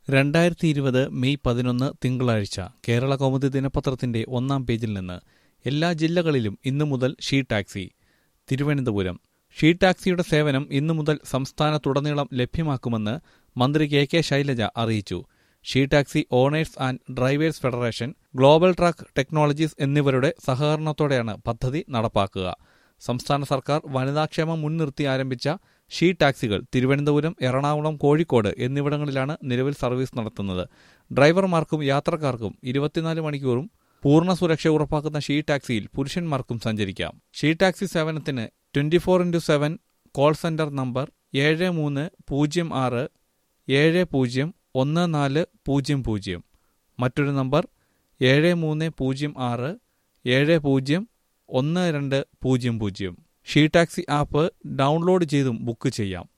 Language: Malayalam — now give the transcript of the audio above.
രണ്ടായിരത്തി ഇരുപത് മെയ് പതിനൊന്ന് തിങ്കളാഴ്ച കേരള കൗമുദി ദിനപത്രത്തിന്റെ ഒന്നാം പേജിൽ നിന്ന് എല്ലാ ജില്ലകളിലും ഇന്നു മുതൽ ഷീ ടാക്സി തിരുവനന്തപുരം ഷീ ടാക്സിയുടെ സേവനം ഇന്നു മുതൽ സംസ്ഥാനത്തുടനീളം ലഭ്യമാക്കുമെന്ന് മന്ത്രി കെ കെ ശൈലജ അറിയിച്ചു she taxi owners and drivers federation global track technologies എന്നിവരുടെ സഹകരണത്തോടെയാണ് പദ്ധതി നടപ്പാക്കുക സംസ്ഥാന സർക്കാർ വനിതാക്ഷേമം മുൻനിർത്തി ആരംഭിച്ച ഷീ ടാക്സികൾ തിരുവനന്തപുരം എറണാകുളം കോഴിക്കോട് എന്നിവിടങ്ങളിലാണ് നിലവിൽ സർവീസ് നടത്തുന്നത് ഡ്രൈവർമാർക്കും യാത്രക്കാർക്കും ഇരുപത്തിനാല് മണിക്കൂറും പൂർണ്ണ സുരക്ഷ ഉറപ്പാക്കുന്ന ഷീ ടാക്സിയിൽ പുരുഷന്മാർക്കും സഞ്ചരിക്കാം ഷീ ടാക്സി സേവനത്തിന് twenty four into seven call centre number ഏഴ് മൂന്ന് പൂജ്യം ആറ് ഏഴ് പൂജ്യം ഒന്ന് നാല് പൂജ്യം പൂജ്യം മറ്റൊരു നമ്പർ ഏഴ് മൂന്ന് പൂജ്യം ആറ് ഏഴ് പൂജ്യം ഒന്ന് രണ്ട് പൂജ്യം പൂജ്യം ഷീ ടാക്സി ആപ്പ് ഡൗൺലോഡ് ചെയ്തും ബുക്ക് ചെയ്യാം